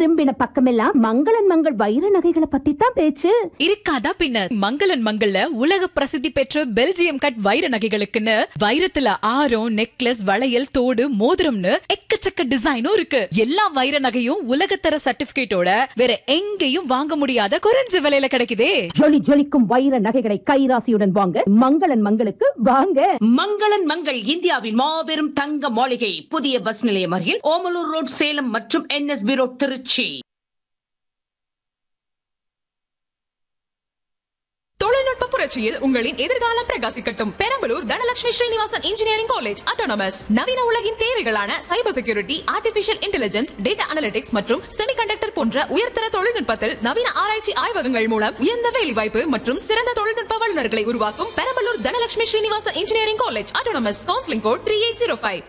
திரும்பின பக்கமெல்லாம் மங்களன் மங்கள் வைர நகைகளை பத்தி தான் பேச்சு இருக்காதா பின்ன மங்களன் மங்கள்ல உலக பிரசித்தி பெற்ற பெல்ஜியம் கட் வைர நகைகளுக்குன்னு வைரத்துல ஆரம் நெக்லஸ் வளையல் தோடு மோதிரம்னு எக்கச்சக்க டிசைனும் இருக்கு எல்லா வைர நகையும் உலகத்தர சர்டிபிகேட்டோட வேற எங்கேயும் வாங்க முடியாத குறைஞ்ச விலையில கிடைக்குதே ஜொலி ஜொலிக்கும் வைர நகைகளை கைராசியுடன் வாங்க மங்களன் மங்களுக்கு வாங்க மங்களன் மங்கள் இந்தியாவின் மாபெரும் தங்க மாளிகை புதிய பஸ் நிலையம் அருகில் ஓமலூர் ரோட் சேலம் மற்றும் என்எஸ்பி ரோட் திருச்சி தொழில்நுட்ப புரட்சியில் உங்களின் எதிர்காலம் பிரகாசிக்கட்டும் Perambalur Dhanalakshmi Srinivasan engineering college autonomous நவீன உலகின் தேவைகளான cyber security artificial intelligence data analytics மற்றும் செமிகண்டக்டர் போன்ற உயர்தர தொழில்நுட்பத்தில் நவீன ஆராய்ச்சி ஆய்வகங்கள் மூலம் உயர்ந்த வேலைவாய்ப்பு மற்றும் சிறந்த தொழில்நுட்ப வல்லுநர்களை உருவாக்கும் Perambalur Dhanalakshmi Srinivasan engineering college autonomous counselling code three eight zero five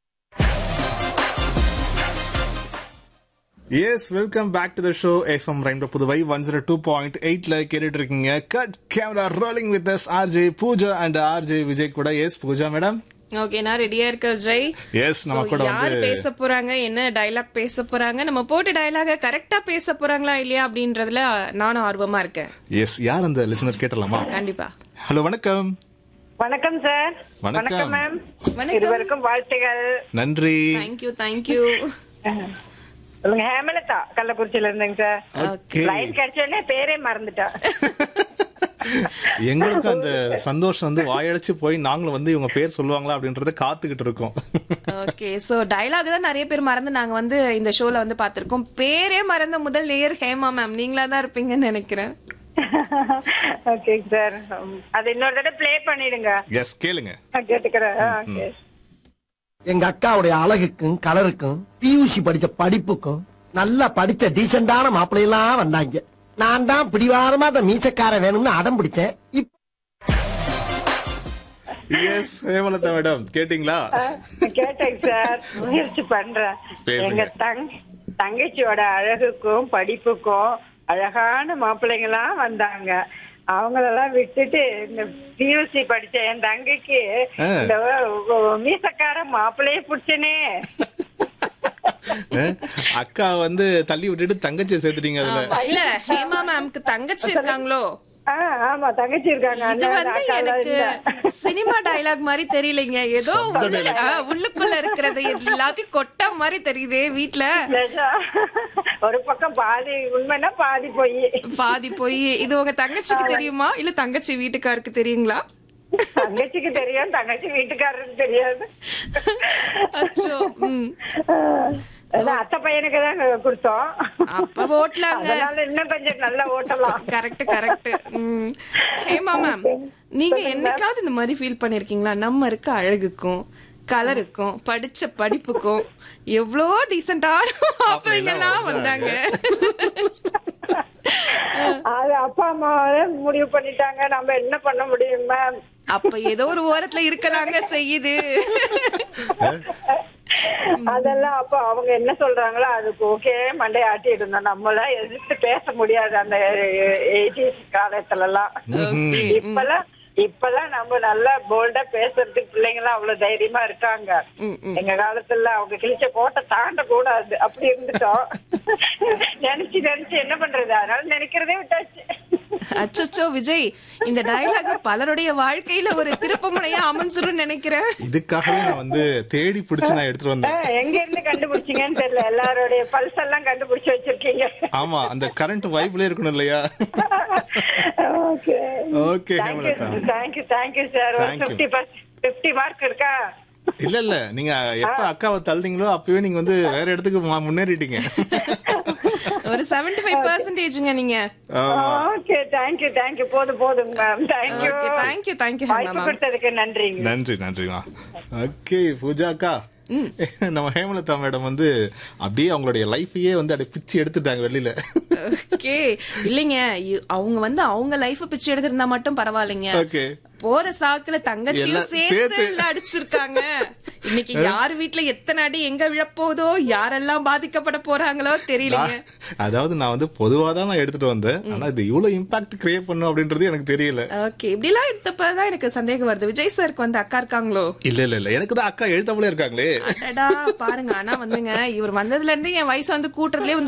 S welcome back to the show FM Rainbow Puduvai one zero two point எயிட்ல கேட்டுட்டு இருக்கீங்க cut camera rolling with S RJ Pooja and RJ Vijay கூட எஸ் பூஜா மேடம் ஓகே நான் ரெடியா இருக்க Jai S நம்ம So, கூட யார் வந்து பேச போறாங்க என்ன டயலாக் பேச போறாங்க நம்ம போட்ட டயலாக கரெக்டா பேச போறாங்களா இல்லையா அப்படின்றதுல நானும் ஆர்வமா இருக்கேன் எஸ் யார் அந்த லிசனர் கேட்டலாமா கண்டிப்பா ஹலோ வணக்கம் வணக்கம் சார் வணக்கம். மேம் வணக்கம். இருவருக்கும் வாழ்த்துகள் நன்றி தேங்க்யூ தேங்க்யூ சொல்லுங்க ஹேமலதா கள்ளக்குறிச்சியில இருந்தேங்க சார் ஓகே லைன் கிடைச்ச உடனே பேரே மறந்துட்டா எங்களுக்கு அந்த சந்தோஷம் வந்து வாயடைச்சு போய் நாங்களும் வந்து இவங்க பேர் சொல்லுவாங்களா அப்படின்றத காத்துக்கிட்டு இருக்கோம் ஓகே சோ டயலாக் தான் நிறைய பேர் மறந்து நாங்க வந்து இந்த ஷோல வந்து பாத்திருக்கோம் பேரே மறந்த முதல் நேயர் ஹேமா மேம் நீங்களா தான் இருப்பீங்கன்னு நினைக்கிறேன் ஓகே சார் அது இன்னொரு தடவை ப்ளே பண்ணிடுங்க எஸ் கேளுங்க நான் கேட்டுக்கிறேன் ஓகே எங்க அக்காவுடைய அழகுக்கும் கலருக்கும் பியூசி படிச்ச படிப்புக்கும் நல்லா படிச்ச டீசெண்டான மாப்பிள்ளையெல்லாம் வந்தாங்க நான் தான் பிடிவாதமா அந்த மீசக்கார வேணும்னு அடம் பிடிச்சேன் இப்ப எஸ் ஹேமலதா மேடம் கேட்டிங்களா கேட்டேங்க சார் முயற்சி பண்றேன் பேசுங்க. எங்க தங் தங்கச்சியோட அழகுக்கும் படிப்புக்கும் அழகான மாப்பிள்ளைங்களாம் வந்தாங்க அவங்களெல்லாம் விட்டுட்டு இந்த பியூசி படிச்ச என் தங்கைக்கு ஆ. இந்த மீசக்கார மாப்பிள்ளையே பிடிச்சனே அஹ், அக்கா வந்து தள்ளி விட்டுட்டு தங்கச்சியை சேர்த்துட்டீங்க அதுல இல்ல ஹேமா மேம்க்கு தங்கச்சி இருக்காங்களோ ஆ, ஆமா தங்கச்சி இருக்காங்க இது அண்ணன் வந்து அக்காலாம் எனக்கு இல்ல. சினிமா டயலாக் மாதிரி தெரியலைங்க ஏதோ உள்ள- ஆ, உள்ளுக்குள்ள இருக்கிறது எல்லாத்தையும் கொட்டா மாதிரி தெரியுதே வீட்ல நிஜம். ஒரு பக்கம் பாதி உண்மைன்னா பாதி போய் பாதி போய் இது உங்க தங்கச்சிக்கு தெரியுமா இல்ல தங்கச்சி வீட்டுக்காருக்கு தெரியுங்களா தங்கச்சிக்கு தெரியும் தங்கச்சி வீட்டுக்காரருக்கு தெரியாது அச்சோ ம். அதான் அத்தை பையனுக்கு தான் கொடுத்தோம் அப்ப ஓட்டலாங்க அதனால இன்னும் கொஞ்சம் நல்லா ஓட்டலாம் கரெக்ட் கரெக்ட் ஹேமா மேம் நீங்க என்னைக்காவது இந்த மாதிரி ஃபீல் பண்ணிருக்கீங்களா நம்ம இருக்க அழகுக்கும் கலருக்கும் படிச்ச படிப்புக்கும் எவ்வளோ டீசென்டான மாப்பிள்ளைங்கெல்லாம் வந்தாங்க அது அப்பா அம்மாவே முடிவு பண்ணிட்டாங்க நம்ம என்ன பண்ண முடியும் மேம் அப்ப ஏதோ ஒரு ஓரத்துல இருக்கதாங்க செய்யுது அதெல்லாம் அப்ப அவங்க என்ன சொல்றாங்களோ அதுக்கு ஓகே மண்டை ஆட்டிட்டு இருந்தோம் நம்மளாம் எதிர்த்து பேச முடியாது அந்த எயிட்டிஸ் காலத்துல எல்லாம் Okay. இப்பெல்லாம் இப்பெல்லாம் நம்ம நல்லா போல்டா பேசுறதுக்கு பிள்ளைங்க எல்லாம் அவ்வளவு தைரியமா இருக்காங்க ம், ம். எங்க காலத்துல அவங்க கிழிச்ச கோட்டை தாண்ட கூடாது அப்படி இருந்துட்டோம் நினைச்சு நினைச்சு என்ன பண்றது அதனால நினைக்கிறதே விட்டாச்சு அச்சச்சோ விஜய் இந்த டயலாக் பலருடைய வாழ்க்கையில ஒரு திருப்பமுனையா அமைஞ்சிரும் நினைக்கிறேன் இதுக்காகவே நான் வந்து தேடி பிடிச்சு நான் எடுத்துட்டு வந்தேன் ஆஹ், எங்க இருந்து கண்டுபிடிச்சீங்கன்னு தெரியல எல்லாருடைய பல்ஸ் எல்லாம் கண்டுபிடிச்சு வச்சிருக்கீங்க ஆமா அந்த கரண்ட் வைப்ல இருக்கணும் இல்லையா okay okay thank you Hemalatha thank you thank you sir ஒரு Thank you. Fifty fifty mark இருக்கா இல்ல இல்ல நீங்க எப்ப அக்காவை தள்ளிங்களோ அப்பவே நீங்க வந்து வேற இடத்துக்கு மா- முன்னேறிட்டீங்க ஒரு 75% ஃபைவ் பர்சன்டேஜுங்க நீங்க ஆமா. ஓகே தேங்க்யூ தேங்க்யூ போதும் போதும் ma'am thank you okay thank you thank you வாய்ப்பு மேம் கொடுத்ததுக்கு நன்றிங்க நன்றி நன்றிமா ஓகே பூஜா அக்கா நம்ம ஹேமலதா மேடம் வந்து அப்படியே அவங்களுடைய லைஃபையே வந்து அப்படியே பிச்சு எடுத்துட்டாங்க வெளியில ஓகே இல்லைங்க இ- அவங்க வந்து அவங்க லைஃப பிச்சு எடுத்திருந்தா மட்டும் பரவாயில்லைங்க ஓகே போற சாக்குல தங்கச்சியும் எல்லாம் சேர்த்து சேர்த்து. எல்லாம் அடிச்சிருக்காங்க இன்னைக்கு யார் வீட்ல எத்தனை அடி எங்க விழப்போதோ யாரெல்லாம் பாதிக்கப்பட போறாங்களோ தெரியலங்க அதாவது நான் வந்து பொதுவா தான் நான் எடுத்துட்டு வந்தேன் ஆனா இது இவ்வளவு இம்பாக்ட் கிரியேட் பண்ணும் அப்படின்றது எனக்கு தெரியல ஓகே இப்படி எல்லாம் எடுத்தப்பதான் எனக்கு சந்தேகம் வருது விஜய் சாருக்கு வந்து அக்கா இருக்காங்களோ இல்ல இல்ல இல்ல எனக்கு தான் அக்கா எழுத்தாமலே இருக்காங்களே அடடா பாருங்க ஆனா வந்துங்க இவர் வந்ததுல இருந்து என் வயசு வந்து கூட்டுறதுலயே வந்து